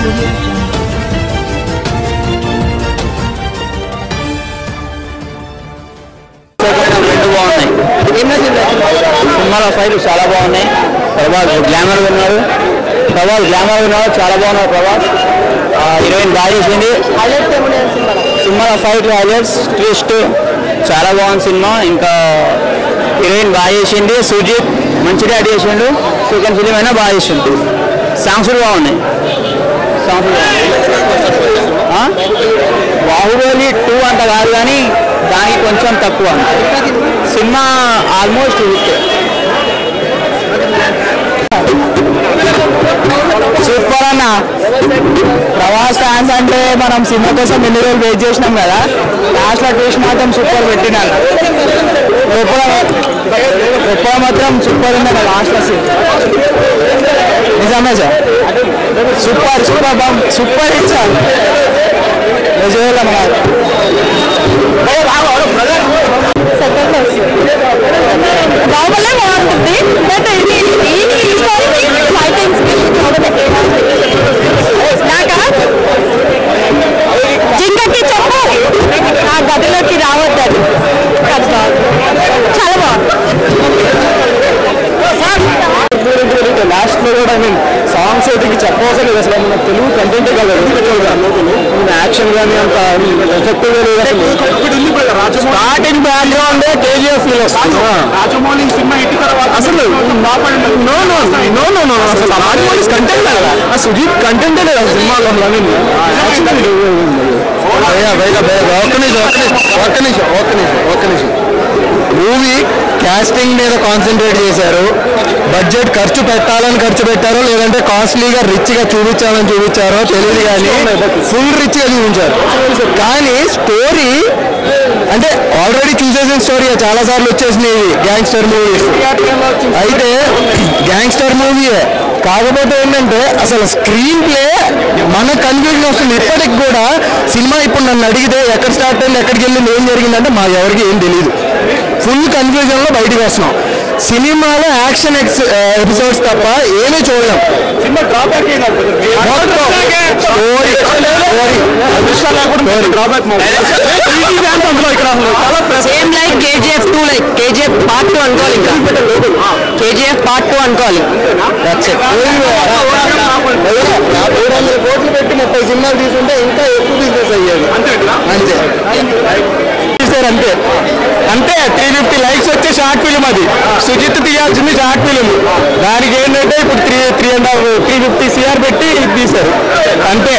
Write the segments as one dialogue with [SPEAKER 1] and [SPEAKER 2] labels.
[SPEAKER 1] audio jungle.
[SPEAKER 2] రెండు బాగున్నాయి సినిమాలో ఫైట్ చాలా బాగున్నాయి ప్రభాస్ గ్లామర్ ఉన్నాడు ప్రభాస్ గ్లామర్ ఉన్నాడు చాలా బాగున్నాడు ప్రభాస్ ఆ, హీరోయిన్ బాగా చేసింది సినిమాలో ఫైట్ హైలైట్స్ ట్విస్ట్ చాలా బాగుంది సినిమా ఇంకా హీరోయిన్ బాగా చేసింది సుజిత్ మంచిగా యాడ్ చేసిండు సెకండ్ ఫిలిం అయినా బాగా చేసిండు సాంగ్స్ కూడా బాగున్నాయి సాంగ్స్ ఆ? బాహుబలి టూ అంత కాదు కానీ దానికి కొంచెం తక్కువ సినిమా ఆల్మోస్ట్ హిట్ సూపర్ అన్న ప్రవాస్ ఫ్యాన్స్ అంటే మనం సినిమా కోసం ఎన్ని రోజులు వెయిట్ చేసినాం కదా లాస్ట్ లో ట్విస్ట్ మాత్రం సూపర్ పెట్టినాను గొప్ప గొప్ప మాత్రం సూపర్ ఉందన్న లాస్ట్ లో scene. నిజమే సార్ సూపర్ సూపర్ బామ్ సూపర్ హిట్ సార్ నిజమే మన
[SPEAKER 3] బాహుబలే బాగుంటుంది బట్ ఇది ఈ స్టోరీ ఫైటింగ్స్ నాకా జింకకి చెప్పు ఆ గదిలోకి రావద్దని అది బాగుంది చాలా బాగుంది
[SPEAKER 2] లాస్ట్ లో కూడా ఐ మీన్ సాంగ్స్ అయితే ఇంక చెప్పవసరం లేదు అసలు మన తెలుగు కంటెంటే కదా యాక్షన్ కానీ అంత ఎఫెక్టివ్ గా లేదు అసలు స్టార్టింగ్ బ్యాక్గ్రౌండ్ కేజీఎఫ్ ఫీల్ వస్తుంది
[SPEAKER 4] రాజమౌళి సినిమా ఇటు తర్వాత
[SPEAKER 2] అసలు no no no no no అసలు రాజమౌళి కంటెంట్ కదా ఆ సుజీత్ కంటెంటే లేదు అసలు సినిమాలో ఐ మీన్ భయ్యా భయ్యా భయ్యా ఒక్క నిమిషం ఒక్క నిమిషం ఒక్క నిమిషం ఒక్క నిమిషం మూవీ కాస్టింగ్ మీద కాన్సన్ట్రేట్ చేశారు బడ్జెట్ ఖర్చు పెట్టాలని ఖర్చు పెట్టారో లేదంటే కాస్ట్లీగా రిచ్ గా చూపించాలని చూపించారో తెలియదు కానీ ఫుల్ రిచ్ గా చూపించారు కానీ స్టోరీ అంటే ఆల్రెడీ చూసేసిన స్టోరీ చాలా సార్లు వచ్చేసినాయి గ్యాంగ్స్టర్ మూవీస్ అయితే గ్యాంగ్స్టర్ మూవీయే కాకపోతే ఏంటంటే అసలు స్క్రీన్ ప్లే మన కన్ఫ్యూజన్ వస్తుంది ఇప్పటికి కూడా సినిమా ఇప్పుడు నన్ను అడిగితే ఎక్కడ స్టార్ట్ అయింది ఎక్కడికి వెళ్ళింది ఏం జరిగిందంటే మా ఎవరికి ఏం తెలియదు ఫుల్ కన్ఫ్యూజన్ లో బయటకు వస్తున్నాం సినిమాలో యాక్షన్ ఎపిసోడ్స్ తప్ప ఏమీ చూడలేం
[SPEAKER 4] cinema drawback
[SPEAKER 2] story
[SPEAKER 4] drawback
[SPEAKER 2] same like KGF two like KGF part two అనుకోవాలి ఇంకా కేజీఎఫ్ పార్ట్ టూ అనుకోవాలి మూడు వందల కోట్లు పెట్టి ముప్పై సినిమాలు తీసుకుంటే ఇంకా ఎక్కువ బిజినెస్ అయ్యేది అంతే తీశారు అంతే అంతే త్రీ ఫిఫ్టీ లైక్స్ వచ్చే షార్ట్ ఫిలిం అది సుజిత్ తీయాల్సింది షార్ట్ ఫిలిం దానికి ఏంటంటే ఇప్పుడు three three and half three fifty CR పెట్టి ఇది తీశారు అంతే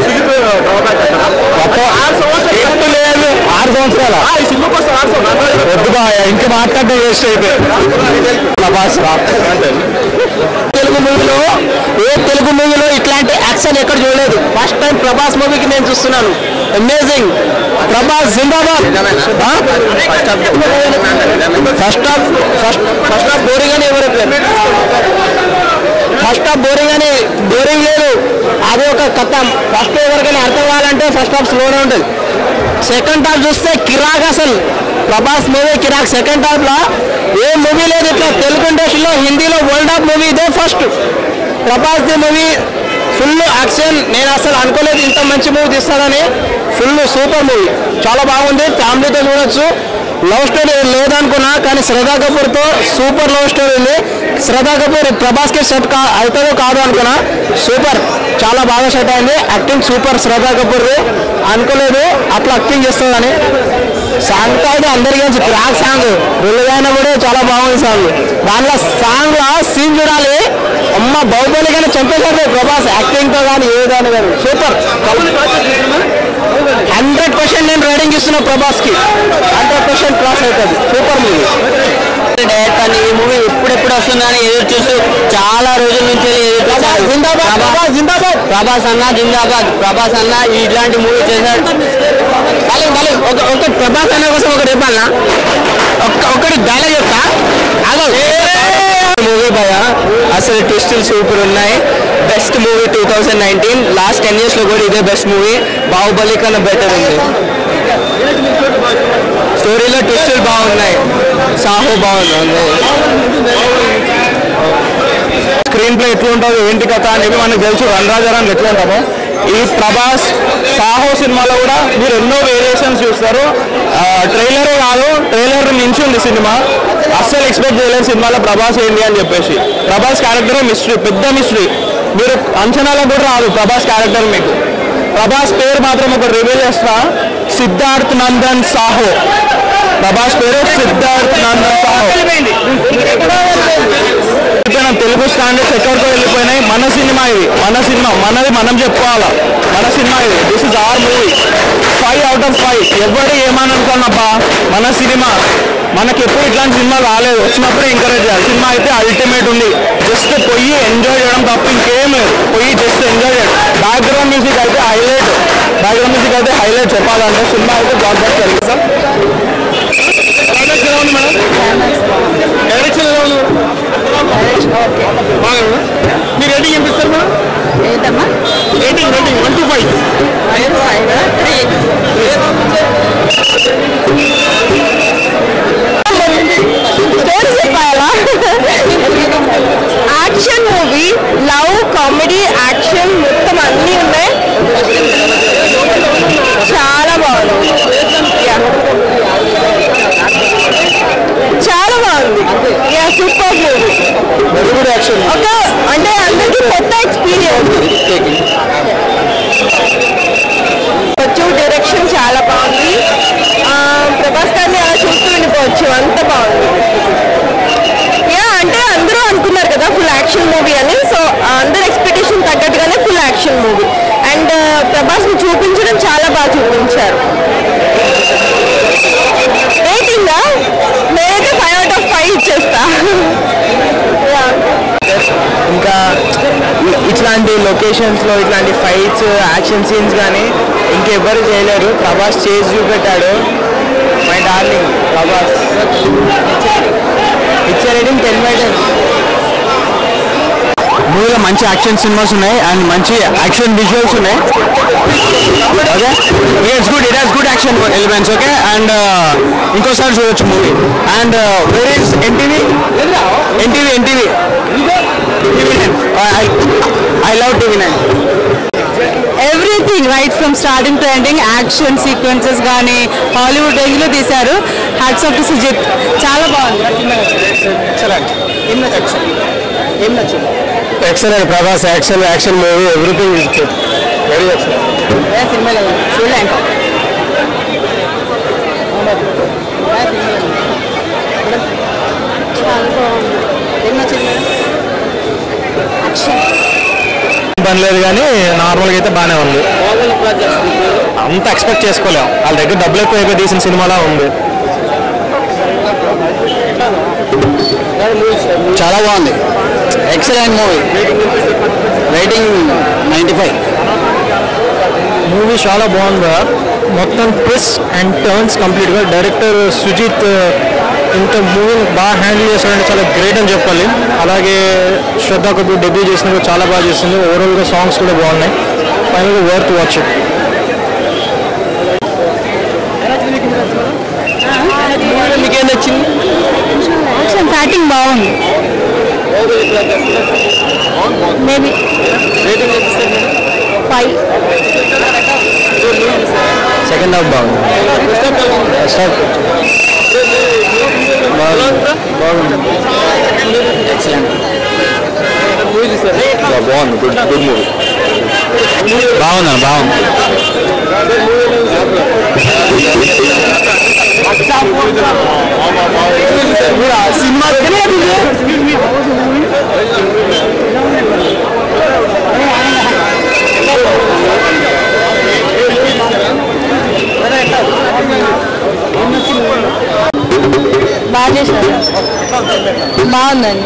[SPEAKER 2] మొత్తం ఎత్తు లేదు ఆరు సంవత్సరాల
[SPEAKER 4] ఈ సినిమా కోసం
[SPEAKER 2] వద్దు బాయ్ ఇంకా మాట్లాడడం వేస్ట్ అయితే ప్రభాస్ రా. తెలుగు మూవీలో ఏ తెలుగు మూవీలో ఇట్లాంటి యాక్షన్ ఎక్కడ చూడలేదు ఫస్ట్ టైం ప్రభాస్ మూవీకి నేను చూస్తున్నాను అమేజింగ్ ప్రభాస్ జిందాబాద్ first half first first half boring అని ఎవరు ఫస్ట్ హాఫ్ బోరింగ్ అని బోరింగ్ లేదు అది ఒక కథ ఫస్ట్ ఎవరికైనా అర్థం కావాలంటే ఫస్ట్ హాఫ్ స్లోనే ఉంటుంది సెకండ్ హాఫ్ చూస్తే కిరాక్ అసలు ప్రభాస్ మూవీ కిరాక్ సెకండ్ హాఫ్ లో ఏ మూవీ లేదు ఇట్లా తెలుగు ఇండస్ట్రీలో హిందీలో వరల్డ్ ఆఫ్ మూవీ ఇదే first Prabhas the movie full action నేను అసలు అనుకోలేదు ఇంత మంచి మూవీ తీస్తానని ఫుల్ సూపర్ మూవీ చాలా బాగుంది ఫ్యామిలీతో చూడొచ్చు లవ్ స్టోరీ లేదనుకున్నా కానీ శ్రద్ధా కపూర్తో సూపర్ లవ్ స్టోరీ ఉంది శ్రద్ధా కపూర్ ప్రభాస్కి సెట్ కా అవుతుందో కాదు అనుకున్నా సూపర్ చాలా బాగా సెట్ అయింది యాక్టింగ్ సూపర్ శ్రద్ధా కపూర్ది అనుకోలేదు అట్లా యాక్టింగ్ చేస్తుందని సాంగ్ అయితే అందరికీ తెలుసు క్రాక్ సాంగ్ రిలీజ్ కూడా చాలా బాగుంది సాంగ్ దానిలో సాంగ్ లో సీన్ చూడాలి అమ్మ బాహుబలి కానీ చంపేశారు ప్రభాస్ యాక్టింగ్ తో కానీ ఏ దాని కానీ సూపర్ హండ్రెడ్ పర్సెంట్ నేను రైడింగ్ ఇస్తున్నా ప్రభాస్ కి హండ్రెడ్ పర్సెంట్ క్రాస్ అవుతుంది సూపర్ మూవీ డైరెక్ట్ అని ఈ మూవీ ఎప్పుడెప్పుడు వస్తుందని ఎదురు చూస్తూ చాలా రోజుల నుంచి ఎదురు చూశాను. ప్రభాస్ జిందాబాద్ ప్రభాస్ అన్న జిందాబాద్ ప్రభాస్ అన్న ఇట్లాంటి మూవీ చేశాడు మళ్ళీ మళ్ళీ ఒక ఒక ప్రభాస్ అన్న కోసం ఒకటి చెప్పాలనా ఒక్క ఒకటి డైలాగ్ చెప్తా అదో మూవీ భయ అసలు ట్విస్టులు సూపర్ ఉన్నాయి best movie two thousand nineteen last ten years లో కూడా ఇదే బెస్ట్ మూవీ బాహుబలి కన్నా బెటర్ ఉంది స్టోరీలో ట్విస్టులు బాగున్నాయి సాహో బాగుంది స్క్రీన్ ప్లే ఎట్లా ఉంటుందో ఏంటి కథ అని చెప్పి మనకు తెలుసు రణరాజారాన్ని ఎట్లా ఉంటామో ఈ ప్రభాస్ సాహో సినిమాలో కూడా మీరు ఎన్నో వేరియేషన్స్ చూస్తారు ట్రైలరే కాదు ట్రైలర్ మించి ఉంది సినిమా అస్సలు ఎక్స్పెక్ట్ చేయలేదు సినిమాలో ప్రభాస్ ఏంటి అని చెప్పేసి ప్రభాస్ క్యారెక్టర్ మిస్టరీ పెద్ద మిస్టరీ మీరు అంచనాలో కూడా రాదు ప్రభాస్ క్యారెక్టర్ మీకు ప్రభాస్ పేరు మాత్రం ఒక రివీల్ చేస్తా సిద్ధార్థ్ నందన్ సాహో ప్రభాస్ పేరు సిద్ధార్థ్ నందన్ సాహో వెళ్ళిపోయిన తెలుగు స్టాండర్డ్స్ ఎక్కడికో వెళ్ళిపోయినాయి మన సినిమా ఇది మన సినిమా మనది మనం చెప్పుకోవాలా మన సినిమా ఇది this is our movie five out of five ఎవరు ఏమని అనుకోనబ్బా మన సినిమా మనకి ఎప్పుడు ఇట్లాంటి సినిమా రాలేదు వచ్చినప్పుడే ఎంకరేజ్ చేయాలి సినిమా అయితే అల్టిమేట్ ఉంది జస్ట్ పోయి ఎంజాయ్ చేయడం తప్ప ఇంకేం లేదు పోయి జస్ట్ ఎంజాయ్ చేయడం బ్యాక్గ్రౌండ్ మ్యూజిక్ అయితే హైలైట్ బ్యాక్గ్రౌండ్ మ్యూజిక్ అయితే హైలైట్ చెప్పాలంటే సినిమా అయితే బ్లాక్ బస్టర్ సార్ ఎలా ఉంది మేడం డైరెక్షన్ ఎలా ఉంది బాగా మీ రేటింగ్ ఎంత ఇస్తారు మేడం
[SPEAKER 3] ఏంటమ్మా
[SPEAKER 2] rating rating one two five
[SPEAKER 3] story చెప్పాలా action movie love comedy action మొత్తం అన్నీ ఉన్నాయి చాలా బాగుంది Yeah. చాలా బాగుంది yeah super movie
[SPEAKER 2] very good action
[SPEAKER 3] ఒక అంటే అందరికీ కొత్త ఎక్స్పీరియన్స్ వచ్చు డైరెక్షన్ చాలా బాగుంది ఆ, ప్రభాస్ గారిని అలా చూస్తూ ఉండిపోవచ్చు అంత బాగుంది యా అంటే అందరూ అనుకున్నారు కదా ఫుల్ యాక్షన్ మూవీ అని సో అందరు ఎక్స్పెక్టేషన్ తగ్గట్టుగానే ఫుల్ యాక్షన్ మూవీ అండ్ ప్రభాస్ని చూపించడం చాలా బాగా చూపించారు రేటింగ్ నేనైతే ఫైవ్ అవుట్ ఆఫ్ ఫైవ్ ఇచ్చేస్తా Yeah.
[SPEAKER 2] ఇంకా ఇ- ఇట్లాంటి లొకేషన్స్లో ఇట్లాంటి ఫైట్స్ యాక్షన్ సీన్స్ కానీ ఇంకెవ్వరు చేయలేరు ప్రభాస్ చేసి చూపెట్టాడు my darling Prabhas picture rating ten by ten మూవీలో మంచి యాక్షన్ సినిమాస్ ఉన్నాయి అండ్ మంచి యాక్షన్ విజువల్స్ ఉన్నాయి okay it's good it has good action elements okay and ఇంకోసారి చూడొచ్చు movie and where is NTV NTV NTV TV nine I love TV nine
[SPEAKER 3] everything right from starting to ending action sequences కానీ Hollywood range లో తీశారు hats off to Sujith చాలా బాగుంది
[SPEAKER 2] excellent ఏం నచ్చింది ఏం నచ్చింది excellent Prabhas action action movie everything is good very excellent
[SPEAKER 3] cinema చూడలేండి
[SPEAKER 2] పని లేదు కానీ నార్మల్గా అయితే బాగానే ఉంది అంత ఎక్స్పెక్ట్ చేసుకోలేం వాళ్ళ దగ్గర డబ్బులు ఎక్కువ అయిపోయి తీసిన సినిమాలా ఉంది చాలా బాగుంది excellent movie rating ninety five movie చాలా బాగుంది మొత్తం ట్విస్ట్ అండ్ టర్న్స్ కంప్లీట్గా డైరెక్టర్ సుజిత్ ఇంత మూవీని బాగా హ్యాండిల్ చేశాడంటే చాలా గ్రేట్ అని చెప్పాలి అలాగే శ్రద్ధ కపూర్ డెబ్యూ చేసినప్పుడు చాలా బాగా చేసింది ఓవరాల్గా సాంగ్స్ కూడా బాగున్నాయి ఫైనల్గా వర్త్ వాచ్ ఇట్ మీకేం నచ్చింది
[SPEAKER 3] యాక్షన్ ఫ్యాటింగ్ బాగుంది మేబీ ఫైవ్
[SPEAKER 2] సెకండ్ హాఫ్ బాగుంది ఫస్ట్ హాఫ్ బాగుంది బాగుంది ఎక్సలెంట్ బాగుంది గుడ్ గుడ్ మూవీ బాగుందండి బాగుంది సినిమా
[SPEAKER 3] బాగా చేశారు బాగుందండి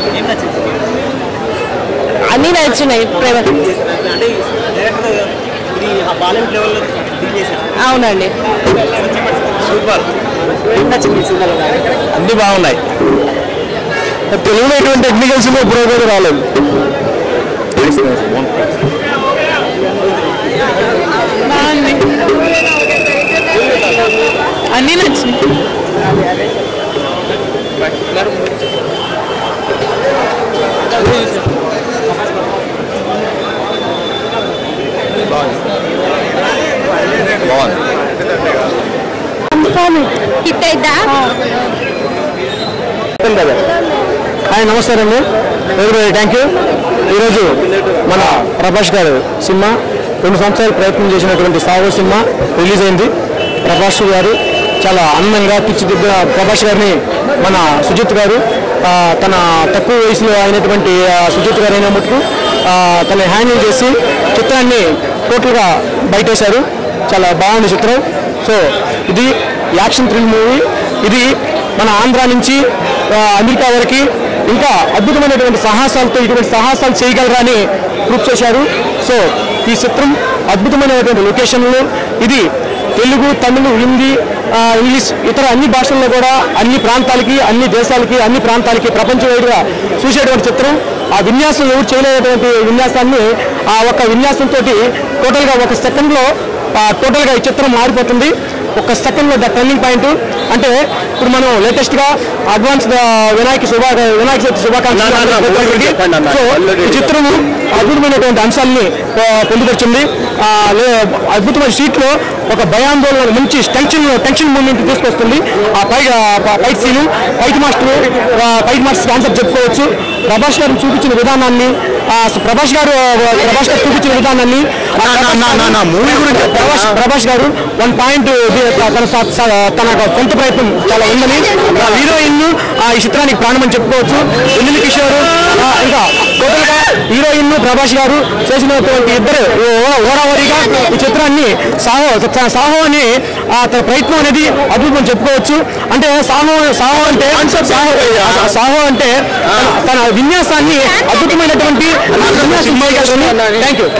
[SPEAKER 3] అన్నీ నచ్చినాయి ప్రేమ అవునండి
[SPEAKER 2] అన్ని బాగున్నాయి తెలుగులో ఎటువంటి టెక్నికల్ సినిమా ఇప్పుడు కూడా రాలేదు
[SPEAKER 3] బాగుంది అన్నీ నచ్చినాయి
[SPEAKER 2] బాగుంది
[SPEAKER 3] బాగుంది హిట్ అయిద్దా
[SPEAKER 2] హాయ్ నమస్కారం అండి వెరీ థ్యాంక్ యూ ఈరోజు మన ప్రభాస్ గారు సినిమా రెండు సంవత్సరాలు ప్రయత్నం చేసినటువంటి సాగో సినిమా రిలీజ్ అయింది ప్రభాస్ గారు చాలా అందంగా తీర్చిదిద్దిన ప్రభాస్ గారిని మన సుజిత్ గారు ఆ, తన తక్కువ వయసులో అయినటువంటి ఆ, సుజిత్ గారు అయిన మటుకు ఆ, తన హ్యాండిల్ చేసి చిత్రాన్ని టోటల్గా బయటేశారు చాలా బాగుంది చిత్రం సో ఇది యాక్షన్ థ్రిల్ మూవీ ఇది మన ఆంధ్ర నుంచి ఆ, అమెరికా వరకు ఇంకా అద్భుతమైనటువంటి సాహసాలతో ఇటువంటి సాహసాలు చేయగలరా అని ప్రూఫ్ చేశారు సో ఈ చిత్రం అద్భుతమైనటువంటి లొకేషన్లు ఇది తెలుగు తమిళ హిందీ ఆ, ఇంగ్లీష్ ఇతర అన్ని భాషల్లో కూడా అన్ని ప్రాంతాలకి అన్ని దేశాలకి అన్ని ప్రాంతాలకి ప్రపంచవ్యాప్తంగా చూసేటువంటి చిత్రం ఆ విన్యాసం ఎవరు చేయలేనటువంటి విన్యాసాన్ని ఆ ఒక విన్యాసంతో టోటల్గా ఒక సెకండ్లో టోటల్గా ఈ చిత్రం మారిపోతుంది ఒక సెకండ్లో ద టర్నింగ్ పాయింట్ అంటే ఇప్పుడు మనం లేటెస్ట్ గా అడ్వాన్స్ వినాయక శుభా వినాయక చవితి శుభాకాంక్షలు సో ఈ చిత్రము అద్భుతమైనటువంటి అంశాలని ఆ, పొందుపరిచింది ఆ, లే- అద్భుతమైన సీట్ లో ఒక భయాందోళన మంచి టెన్షన్ టెన్షన్ మూమెంట్ తీసుకొస్తుంది ఆ పై fight scene fight master fight master concept చెప్పుకోవచ్చు ప్రభాస్ గారు చూపించిన విధానాన్ని ఆ, ప్రభాస్ గారు ప్రభాస్ గారు చూపించిన విధానాన్ని మూవీ గురించి ప్రభాస్ ప్రభాస్ గారు వన్ పాయింట్ తన స- స- తన సొంత ప్రయత్నం చాలా ఉందని ఆ హీరోయిన్ ఆ ఈ చిత్రానికి ప్రాణం అని చెప్పుకోవచ్చు వెన్నెల కిషోర్ ఆ, ఇంకా టోటల్ గా హీరోయిన్ ప్రభాస్ గారు చేసినటువంటి ఇద్దరు ఓ- ఓరావరిగా ఈ చిత్రాన్ని సాహో స- సాహో అని ఆ తన ప్రయత్నం అనేది అద్భుతం చెప్పుకోవచ్చు అంటే సాహో సాహో అంటే సాహో సాహో అంటే తన- తన విన్యాసాన్ని అద్భుతమైనటువంటి థ్యాంక్ యూ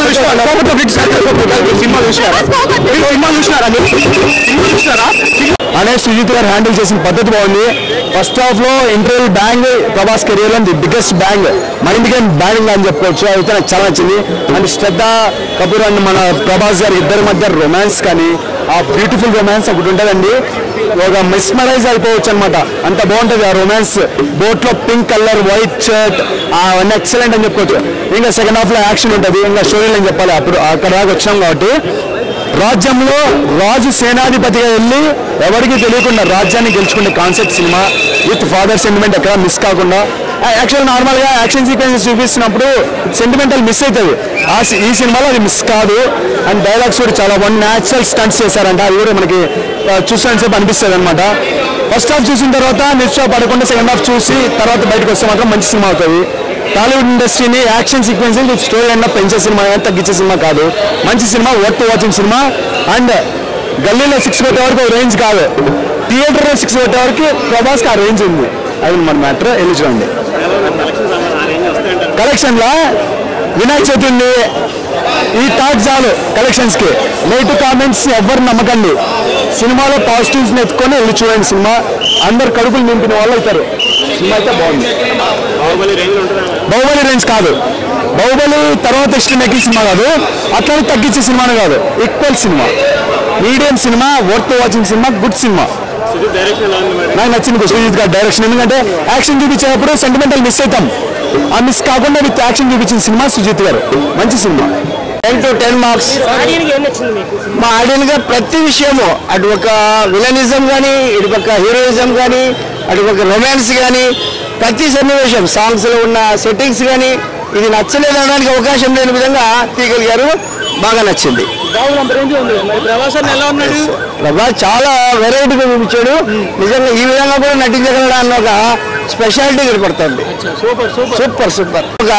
[SPEAKER 4] సినిమా చూసినారా మీరు సినిమా చూసినారా మీరు సినిమా చూసినారా
[SPEAKER 2] అనే సుజిత్ గారు హ్యాండిల్ చేసిన పద్ధతి బాగుంది ఫస్ట్ హాఫ్ లో ఇంటర్వెల్ బ్యాంగ్ ప్రభాస్ కెరియర్ లో the biggest bang mind game bang అని చెప్పుకోవచ్చు అయితే నాకు చాలా నచ్చింది అండ్ శ్రద్ధ కపూర్ అండ్ మన ప్రభాస్ గారి ఇద్దరి మధ్య రొమాన్స్ కానీ ఆ బ్యూటిఫుల్ రొమాన్స్ ఒకటి ఉంటుందండి ఒక మిస్మరైజ్ అయిపోవచ్చు అనమాట అంత బాగుంటుంది ఆ రొమాన్స్ బోట్ లో పింక్ కలర్ వైట్ షర్ట్ అవన్నీ ఎక్సలెంట్ అని చెప్పుకోవచ్చు ఇంకా సెకండ్ హాఫ్ లో యాక్షన్ ఉంటుంది ఇంకా స్టోరీలు అని చెప్పాలి అప్పుడు అక్కడ దాకా వచ్చాం కాబట్టి రాజ్యంలో రాజు సేనాధిపతిగా వెళ్ళి ఎవరికి తెలియకుండా రాజ్యాన్ని గెలుచుకునే concept cinema with father sentiment ఎక్కడ మిస్ కాకుండా యాక్చువల్ నార్మల్ గా యాక్షన్ సీక్వెన్సెస్ చూపిస్తున్నప్పుడు సెంటిమెంటల్ మిస్ అవుతుంది ఆ సి- ఈ సినిమాలో అది మిస్ కాదు అండ్ డైలాగ్స్ కూడా చాలా వన్ న్యాచురల్ స్టంట్స్ చేశారంట అది కూడా మనకి చూసిన సేపు అనిపిస్తుంది అనమాట ఫస్ట్ హాఫ్ చూసిన తర్వాత నిరుత్సాహపడకుండా సెకండ్ హాఫ్ చూసి తర్వాత బయటకు వస్తే మాత్రం మంచి సినిమా అవుతుంది టాలీవుడ్ ఇండస్ట్రీని యాక్షన్ సీక్వెన్స్ విత్ స్టోరీ అన్న పెంచే సినిమా కానీ తగ్గించే సినిమా కాదు మంచి cinema worth watching cinema and గల్లీలో సిక్స్ కొట్టే వరకు రేంజ్ కాదు థియేటర్లో సిక్స్ కొట్టే వరకు ప్రభాస్కి ఆ రేంజ్ ఉంది అది మన మ్యాటర్ వెళ్ళి చూడండి కలెక్షన్లో వినాయక చవితి ఉంది ఈ టాక్ చాలు కలెక్షన్స్కి నెగిటివ్ కామెంట్స్ ఎవరు నమ్మకండి సినిమాలో పాజిటివ్స్ ఎత్తుకొని వెళ్ళి చూడండి సినిమా అందరు కడుపులు నింపిన వాళ్ళు అవుతారు సినిమా అయితే బాగుంది బాహుబలి రేంజ్ కాదు బాహుబలి తర్వాత ఇష్టం ఎక్కిన సినిమా కాదు అట్లా తగ్గించే సినిమానే కాదు equal cinema medium cinema worth watching cinema good cinema నాకు నచ్చింది సుజిత్ గారి డైరెక్షన్ ఎందుకంటే యాక్షన్ చూపించేటప్పుడు సెంటిమెంటల్ మిస్ అవుతాం ఆ మిస్ కాకుండా విత్ యాక్షన్ చూపించిన సినిమా సుజిత్ గారు మంచి cinema ten to ten marks మా ఆడియన్ గా ప్రతి విషయము అటు ఒక విలనిజం కానీ ఇటు పక్క హీరోయిజం కానీ అటు పక్క రొమాన్స్ కానీ ప్రతి సన్నివేశం సాంగ్స్ లో ఉన్న సెట్టింగ్స్ కానీ ఇది నచ్చలేదు అనడానికి అవకాశం లేని విధంగా తీయగలిగారు బాగా నచ్చింది ప్రభాస్ చాలా వెరైటీగా చూపించాడు నిజంగా ఈ విధంగా కూడా నటించగలడా అన్న ఒక స్పెషాలిటీ కనపడుతుంది సూపర్ సూపర్ సూపర్ ఒక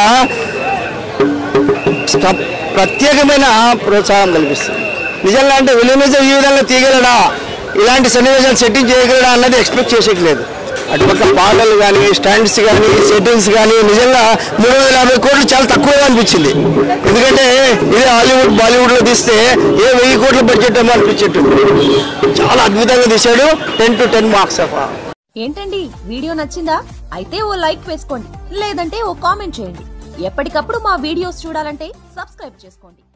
[SPEAKER 2] స్ట- ప్రత్యేకమైన ప్రోత్సాహం కల్పిస్తుంది నిజంగా అంటే విలువనిజం ఈ విధంగా తీయగలడా ఇలాంటి సన్నివేశాలు సెట్టింగ్ చేయగలడా అన్నది ఎక్స్పెక్ట్ చేసేయట్లేదు అటుపక్క పాటలు కానీ స్టాండ్స్ కానీ సెట్టింగ్స్ కానీ నిజంగా మూడు వందల యాభై కోట్లు చాలా తక్కువగా అనిపించింది ఎందుకంటే ఇదే హాలీవుడ్ బాలీవుడ్ లో తీస్తే ఏ వెయ్యి కోట్ల బడ్జెట్ ఏమో అనిపించేట్టు చాలా అద్భుతంగా తీశాడు ten to ten marks of
[SPEAKER 1] ఏంటండి వీడియో నచ్చిందా అయితే ఓ లైక్ వేసుకోండి లేదంటే ఓ కామెంట్ చేయండి ఎప్పటికప్పుడు మా వీడియోస్ చూడాలంటే సబ్స్క్రైబ్ చేసుకోండి